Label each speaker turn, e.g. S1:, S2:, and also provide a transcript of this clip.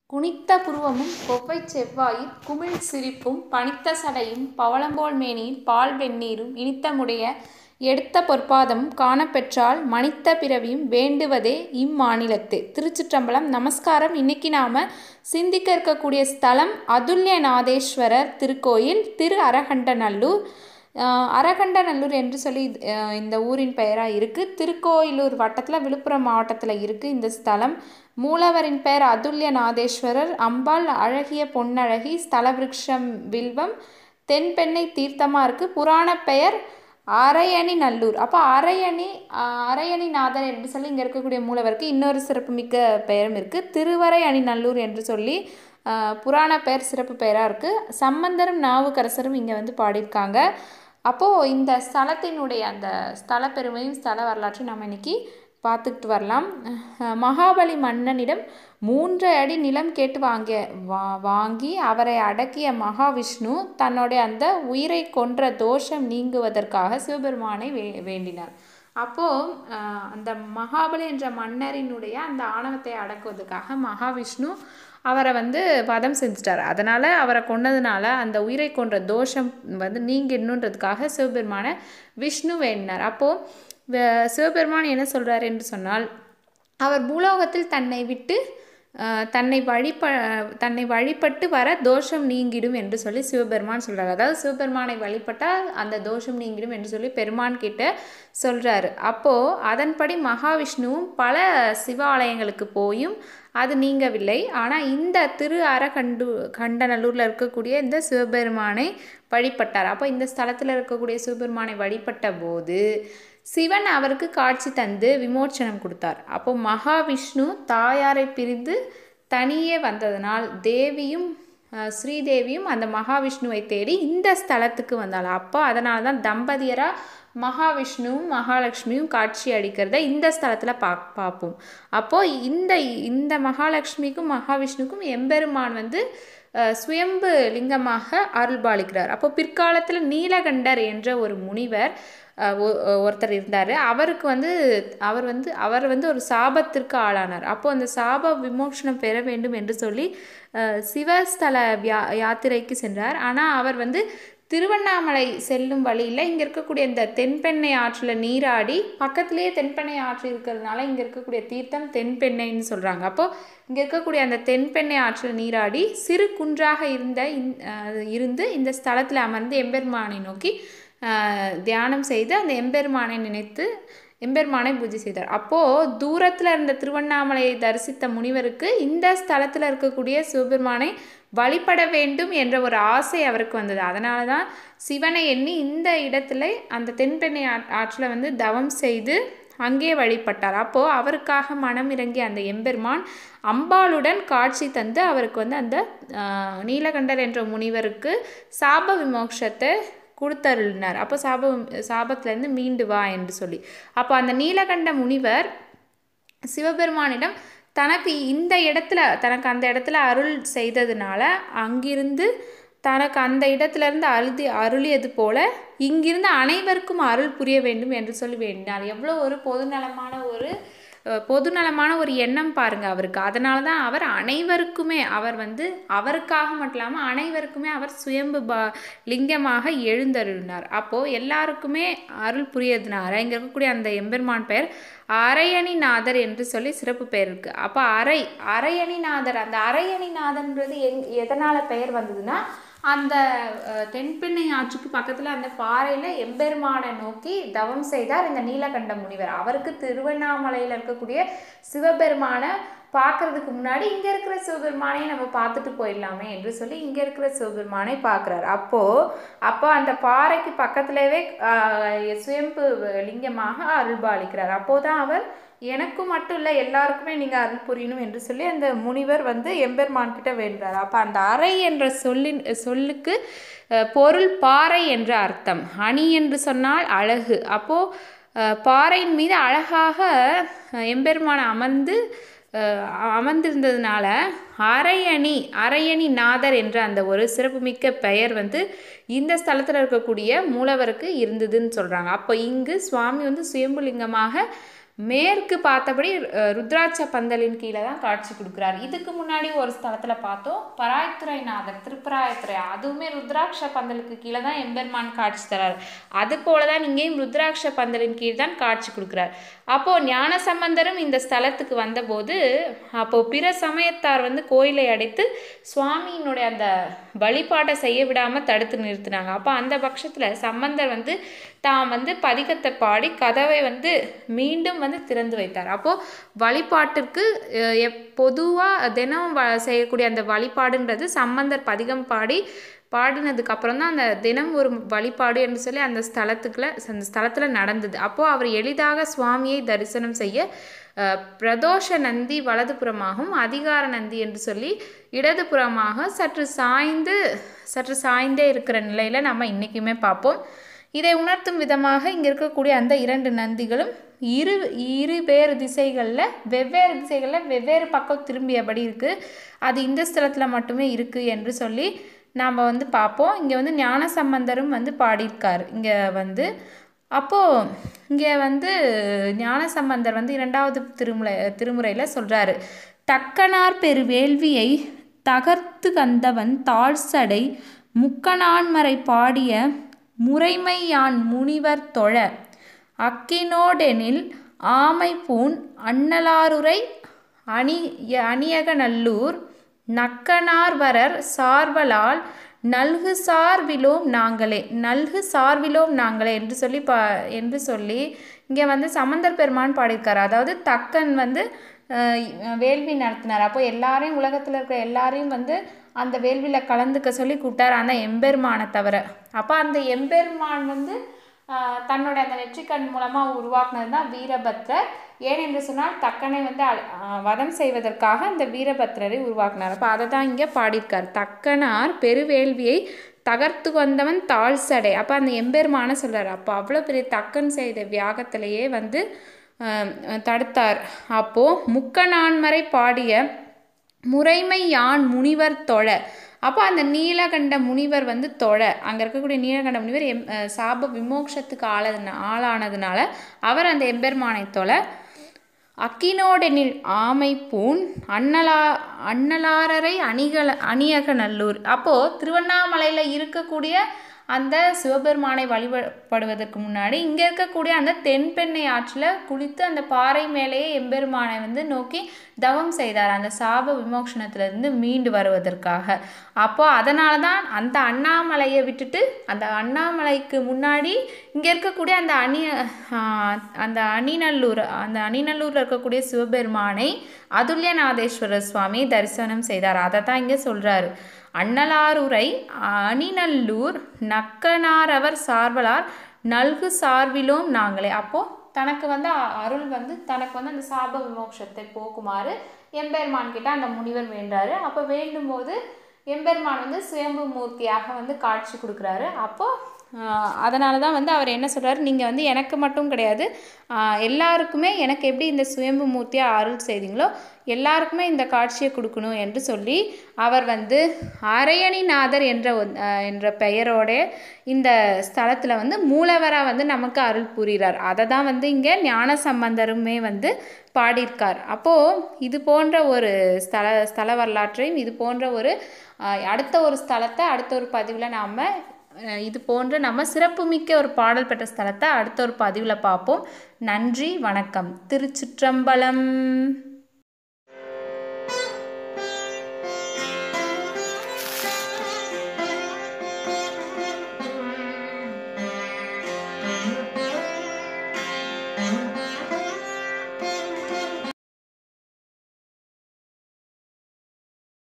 S1: குனித்த புருவமும் கொவ்வைச் செவ்வாயிற் குமிழ் சிரிப்பும் பனித்த சடையும் பவளம்போல் மேனியில் பால் வெந்நீரும் இனித்தமுடைய எடுத்த பொற்பாதமும் காணப்பெற்றால் மனித்த பிறவியும் வேண்டுவதே இம்மாநிலத்தே. திருச்சிற்றம்பலம் நமஸ்காரம் இன்னைக்கு நாம சிந்திக்க இருக்கக்கூடிய ஸ்தலம் அதுல்யநாதேஸ்வரர் திருக்கோயில் திரு அரகண்டநல்லூர் அரகண்டநல்லூர் என்று சொல்லி இந்த ஊரின் பெயராக இருக்குது திருக்கோயிலூர் வட்டத்தில் விழுப்புரம் மாவட்டத்தில் இருக்குது இந்த ஸ்தலம் மூலவரின் பெயர் அதுல்யநாதேஸ்வரர் அம்பாள் அழகிய பொன்னழகி ஸ்தல விருட்சம் வில்வம் தென்பெண்ணை தீர்த்தமாக இருக்குது புராண பெயர் அரையணி நல்லூர் அப்போ அரையணி அரையணி நாதர் என்று சொல்லி இங்கே இருக்கக்கூடிய மூலவருக்கு இன்னொரு சிறப்புமிக்க பெயரும் இருக்குது திருவரை அணி நல்லூர் என்று சொல்லி புராண பெயர் சிறப்பு பெயராக இருக்குது சம்பந்தரும் நாவுக்கரசரும் இங்கே வந்து பாடியிருக்காங்க அப்போது இந்த ஸ்தலத்தினுடைய அந்த ஸ்தல பெருமையும் ஸ்தல வரலாற்றையும் நம்ம இன்றைக்கி பார்த்துக்கிட்டு வரலாம் மகாபலி மன்னனிடம் மூன்று அடி நிலம் கேட்டு வாங்கிய வா வாங்கி அவரை அடக்கிய மகாவிஷ்ணு தன்னுடைய அந்த உயிரை கொன்ற தோஷம் நீங்குவதற்காக சிவபெருமானை வே வேண்டினார் அப்போது அந்த மகாபலி என்ற மன்னரினுடைய அந்த ஆணவத்தை அடக்குவதற்காக மகாவிஷ்ணு அவரை வந்து வதம் செஞ்சிட்டார் அதனால் அவரை கொன்னதுனால அந்த உயிரை கொன்ற தோஷம் வந்து நீங்கிடணுன்றதுக்காக சிவபெருமான விஷ்ணு வேண்டினார் அப்போது சிவபெருமான் என்ன சொல்கிறார் என்று சொன்னால் அவர் பூலோகத்தில் தன்னை விட்டு தன்னை வழிப தன்னை வழிபட்டு வர தோஷம் நீங்கிடும் என்று சொல்லி சிவபெருமான் சொல்கிறார் அதாவது சிவபெருமானை வழிபட்டால் அந்த தோஷம் நீங்கிடும் என்று சொல்லி பெருமான் கிட்ட சொல்கிறாரு அப்போது அதன்படி மகாவிஷ்ணுவும் பல சிவாலயங்களுக்கு போயும் அது நீங்கவில்லை ஆனால் இந்த திரு அரகண்டு கண்டநல்லூரில் இருக்கக்கூடிய இந்த சிவபெருமானை வழிபட்டார் அப்போ இந்த ஸ்தலத்தில் இருக்கக்கூடிய சிவபெருமானை வழிபட்ட போது சிவன் அவருக்கு காட்சி தந்து விமோச்சனம் கொடுத்தார் அப்போ மகாவிஷ்ணு தாயாரை பிரிந்து தனியே வந்ததனால் தேவியும் ஸ்ரீதேவியும் அந்த மகாவிஷ்ணுவை தேடி இந்த ஸ்தலத்துக்கு வந்தாள் அப்போ அதனால தான் தம்பதியராக மகாவிஷ்ணுவும் மகாலட்சுமியும் காட்சி அளிக்கிறத இந்த ஸ்தலத்தில் பா பார்ப்போம் அப்போது இந்த இந்த மகாலட்சுமிக்கும் மகாவிஷ்ணுக்கும் எம்பெருமான் வந்து சுயம்பு லிங்கமாக அருள்பாலிக்கிறார் அப்போ பிற்காலத்தில் நீலகண்டர் என்ற ஒரு முனிவர் ஒருத்தர் இருந்தார் அவருக்கு வந்து அவர் வந்து அவர் வந்து ஒரு சாபத்திற்கு ஆளானார் அப்போது அந்த சாப விமோசனம் பெற வேண்டும் என்று சொல்லி சிவஸ்தல யா யாத்திரைக்கு சென்றார் ஆனால் அவர் வந்து திருவண்ணாமலை செல்லும் வழியில் இங்கே இருக்கக்கூடிய இந்த தென்பெண்ணை ஆற்றில் நீராடி பக்கத்துலேயே தென்பெண்ணை ஆற்று இருக்கிறதுனால இங்கே இருக்கக்கூடிய தீர்த்தம் தென்பெண்ணைன்னு சொல்கிறாங்க அப்போது இங்கே இருக்கக்கூடிய அந்த தென்பெண்ணை ஆற்றில் நீராடி சிறு குன்றாக இருந்த இருந்து இந்த ஸ்தலத்தில் அமர்ந்து எம்பெருமானை நோக்கி தியானம் செய்து அந்த எம்பெருமானை நினைத்து எம்பெருமானை பூஜை செய்தார் அப்போது தூரத்தில் இருந்த திருவண்ணாமலையை தரிசித்த முனிவருக்கு இந்த ஸ்தலத்தில் இருக்கக்கூடிய சிவபெருமானை வழிபட வேண்டும் என்ற ஒரு ஆசை அவருக்கு வந்தது அதனால தான் சிவனை எண்ணி இந்த இடத்துல அந்த தென்பெண்ணை ஆற்றில் வந்து தவம் செய்து அங்கே வழிபட்டார் அப்போது அவருக்காக மனம் இறங்கி அந்த எம்பெருமான் அம்பாளுடன் காட்சி தந்து அவருக்கு வந்து அந்த நீலகண்டர் என்ற முனிவருக்கு சாப விமோக்ஷத்தை கொடுத்தருளினார் அப்போ சாபம் சாபத்திலேருந்து மீண்டு வா என்று சொல்லி அப்போ அந்த நீலகண்ட முனிவர் சிவபெருமானிடம் தனக்கு இந்த இடத்துல தனக்கு அந்த இடத்துல அருள் செய்ததுனால அங்கிருந்து தனக்கு அந்த இடத்துலேருந்து அழுதி அருளியது போல இங்கிருந்து அனைவருக்கும் அருள் புரிய வேண்டும் என்று சொல்லி வேண்டினார் எவ்வளோ ஒரு பொதுநலமான ஒரு பொதுநலமான ஒரு எண்ணம் பாருங்கள் அவருக்கு அதனால தான் அவர் அனைவருக்குமே அவர் வந்து அவருக்காக மட்டும் இல்லாமல் அனைவருக்குமே அவர் சுயம்பு பா லிங்கமாக எழுந்தருளினார் அப்போது எல்லாருக்குமே அருள் புரியதுனால இங்கே இருக்கக்கூடிய அந்த எம்பெருமான் பெயர் அரையணிநாதர் என்று சொல்லி சிறப்பு பெயர் இருக்குது அப்போ அரை அரையணிநாதர் அந்த அரையணிநாதன்றது எங் எதனால் பெயர் வந்ததுன்னா அந்த தென்பெண்ணை ஆற்றுக்கு பக்கத்தில் அந்த பாறையில் எம்பெருமானை நோக்கி தவம் செய்தார் இந்த நீலகண்ட முனிவர் அவருக்கு திருவண்ணாமலையில் இருக்கக்கூடிய சிவபெருமானை பார்க்கறதுக்கு முன்னாடி இங்கே இருக்கிற சிவபெருமானையும் நம்ம பார்த்துட்டு போயிடலாமே என்று சொல்லி இங்கே இருக்கிற சிவபெருமானை பார்க்குறாரு அப்போது அப்போ அந்த பாறைக்கு பக்கத்துலவே சுயம்பு லிங்கமாக அருள்பாலிக்கிறார் அப்போது தான் அவர் எனக்கும் மட்டும் இல்லை எல்லாருக்குமே நீங்கள் அருள் புரியணும் என்று சொல்லி அந்த முனிவர் வந்து எம்பெருமான் கிட்ட வேண்டுறார் அப்போ அந்த அறை என்ற சொல்லின் சொல்லுக்கு பொருள் பாறை என்ற அர்த்தம் அணி என்று சொன்னால் அழகு அப்போது பாறையின் மீது அழகாக எம்பெருமான் அமர்ந்து அமர்ந்திருந்ததுனால அரையணி அரையணி நாதர் என்ற அந்த ஒரு சிறப்புமிக்க பெயர் வந்து இந்த ஸ்தலத்தில் இருக்கக்கூடிய மூலவருக்கு இருந்ததுன்னு சொல்கிறாங்க அப்போ இங்கு சுவாமி வந்து சுயம்புலிங்கமாக மேற்கு பார்த்தபடி அஹ், ருத்ராட்ச பந்தலின் கீழே தான் காட்சி கொடுக்குறார் இதுக்கு முன்னாடி ஒரு ஸ்தலத்தில் பார்த்தோம் பராய்த்துறைநாதர் திருப்பராயத்துறை அதுவுமே ருத்ராட்ச பந்தலுக்கு கீழே தான் எம்பெருமான் காட்சி தரார் அது போல தான் இங்கேயும் ருத்ராட்ச பந்தலின் கீழ் தான் காட்சி கொடுக்குறார் அப்போது ஞானசம்பந்தரும் இந்த ஸ்தலத்துக்கு வந்தபோது அப்போது பிற சமயத்தார் வந்து கோயிலை அடைத்து சுவாமியினுடைய அந்த வழிபாட்டை செய்ய விடாமல் தடுத்து நிறுத்தினாங்க அப்போ அந்த பட்சத்தில் சம்பந்தர் வந்து தான் வந்து பதிகத்தை பாடி கதவை வந்து மீண்டும் வந்து திறந்து வைத்தார் அப்போது வழிபாட்டிற்கு பொதுவாக தினம் வ செய்யக்கூடிய அந்த வழிபாடுன்றது சம்பந்தர் பதிகம் பாடி பாடினதுக்கு அப்புறம் தான் அந்த தினம் ஒரு வழிபாடு என்று சொல்லி அந்த ஸ்தலத்துக்குள்ள அந்த ஸ்தலத்தில் நடந்தது அப்போது அவர் எளிதாக சுவாமியை தரிசனம் செய்ய அஹ், பிரதோஷ நந்தி வலதுபுறமாகவும் அதிகார நந்தி என்று சொல்லி இடதுபுறமாக சற்று சாய்ந்து சற்று சாய்ந்தே இருக்கிற நிலையில் நம்ம இன்றைக்குமே பார்ப்போம் இதை உணர்த்தும் விதமாக இங்கே இருக்கக்கூடிய அந்த இரண்டு நந்திகளும் இரு இரு வேறு திசைகளில் வெவ்வேறு திசைகளில் வெவ்வேறு பக்கம் திரும்பியபடி இருக்குது அது இந்த ஸ்தலத்தில் மட்டுமே இருக்குது என்று சொல்லி நாம் வந்து பார்ப்போம் இங்கே வந்து ஞானசம்பந்தரும் வந்து பாடியிருக்கார் இங்கே வந்து அப்போது இங்கே வந்து ஞானசம்பந்தர் வந்து இரண்டாவது திருமுறை திருமுறையில் சொல்கிறாரு தக்கனார் பெரு வேள்வியை தகர்த்து கந்தவன் தாழ்சடை முக்கணான்மறை பாடிய முறைமை யான் முனிவர் தொழ அக்கினோடெனில் ஆமை பூன் அன்னலாருரை அணி அணியகநல்லூர் நக்கனார்வரர் சார்வலால் நல்கு சார்விலோம் நாங்களே நல்கு சார்விலோம் நாங்களே என்று சொல்லி பா என்று சொல்லி இங்கே வந்து சமந்தர் பெருமான் பாடியிருக்காரு அதாவது தக்கன் வந்து அஹ், வேள்வி நடத்தினார் அப்போ எல்லாரையும் உலகத்தில் இருக்கிற எல்லாரையும் வந்து அந்த வேள்வியில் கலந்துக்க சொல்லி கூப்பிட்டார் அந்த எம்பெருமானை தவிர அப்போ அந்த எம்பெருமான் வந்து ஆஹ் தன்னோட அந்த நெற்றிக்கண் மூலமாக உருவாக்குனது தான் வீரபத்ரர் ஏனென்று சொன்னால் தக்கனை வந்து அழ- ஆஹ் வதம் செய்வதற்காக அந்த வீரபத்ரரை உருவாக்குனார் அப்போ அதை தான் இங்கே பாடியிருக்கார் தக்கனார் பெருவேள்வியை தகர்த்து வந்தவன் தாழ் சடை அப்போ அந்த எம்பெருமான சொல்றாரு அப்போ அவ்வளோ பெரிய தக்கன் செய்த வியாகத்திலேயே வந்து ஆஹ் தடுத்தார் அப்போது முக்கநான்மறை பாடிய முறைமை யான் முனிவர் தொழ அப்போ அந்த நீலகண்ட முனிவர் வந்து தொழ அங்கே இருக்கக்கூடிய நீலகண்ட முனிவர் எம் அஹ் சாப விமோக்ஷத்துக்கு ஆளதுன ஆளானதுனால அவர் அந்த எம்பெருமானை தொழ அக்கினோடெனில் ஆமை பூன் அன்னலா அன்னலாரரை அணிகல அணியக நல்லூர் அப்போது திருவண்ணாமலையில் இருக்கக்கூடிய அந்த சிவபெருமானை வழிபடுவதற்கு முன்னாடி இங்கே இருக்கக்கூடிய அந்த தென்பெண்ணை ஆற்றில் குளித்து அந்த பாறை மேலேயே எம்பெருமானை வந்து நோக்கி தவம் செய்தார் அந்த சாப விமோக்ஷணத்திலிருந்து மீண்டு வருவதற்காக அப்போ அதனால தான் அந்த அண்ணாமலையை விட்டுட்டு அந்த அண்ணாமலைக்கு முன்னாடி இங்கே இருக்கக்கூடிய அந்த அணி ஆஹ், அந்த அணிநல்லூர் அந்த அணிநல்லூரில் இருக்கக்கூடிய சிவபெருமானை அதுல்யநாதேஸ்வரர் சுவாமி தரிசனம் செய்தார் அதை தான் இங்கே சொல்கிறாரு அண்ணலாருரை அணிநல்லூர் நக்கனாரவர் சார்வலார் நல்கு சார்விலோம் நாங்களே அப்போது தனக்கு வந்து அ- அருள் வந்து தனக்கு வந்து அந்த சாப விமோக்ஷத்தை போக்குமாறு எம்பெருமான் கிட்ட அந்த முனிவர் வேண்டாரு அப்போ வேண்டும் போது எம்பெருமான் வந்து சுயம்பு மூர்த்தியாக வந்து காட்சி கொடுக்குறாரு அப்போது அதனால தான் வந்து அவர் என்ன சொல்றாரு நீங்கள் வந்து எனக்கு மட்டும் கிடையாது ஆஹ் எல்லாருக்குமே எனக்கு எப்படி இந்த சுயம்பு மூர்த்தியாக அருள் செய்தீங்களோ எல்லாருக்குமே இந்த காட்சியை கொடுக்கணும் என்று சொல்லி அவர் வந்து அரையணிநாதர் என்ற ஒரு- ஆஹ் என்ற பெயரோட இந்த ஸ்தலத்தில் வந்து மூலவராக வந்து நமக்கு அருள் புரிகிறார் அதை தான் வந்து இங்கே ஞான சம்பந்தருமே வந்து பாடியிருக்கார் அப்போது இது போன்ற ஒரு ஸ்தல ஸ்தல வரலாற்றையும் இது போன்ற ஒரு ஆஹ் அடுத்த ஒரு ஸ்தலத்தை அடுத்த ஒரு பதிவில் நாம் இது போன்ற நம்ம சிறப்புமிக்க ஒரு பாடல் பெற்ற ஸ்தலத்தை அடுத்த ஒரு பதிவில் பார்ப்போம் நன்றி வணக்கம் திருச்சிற்றம்பலம்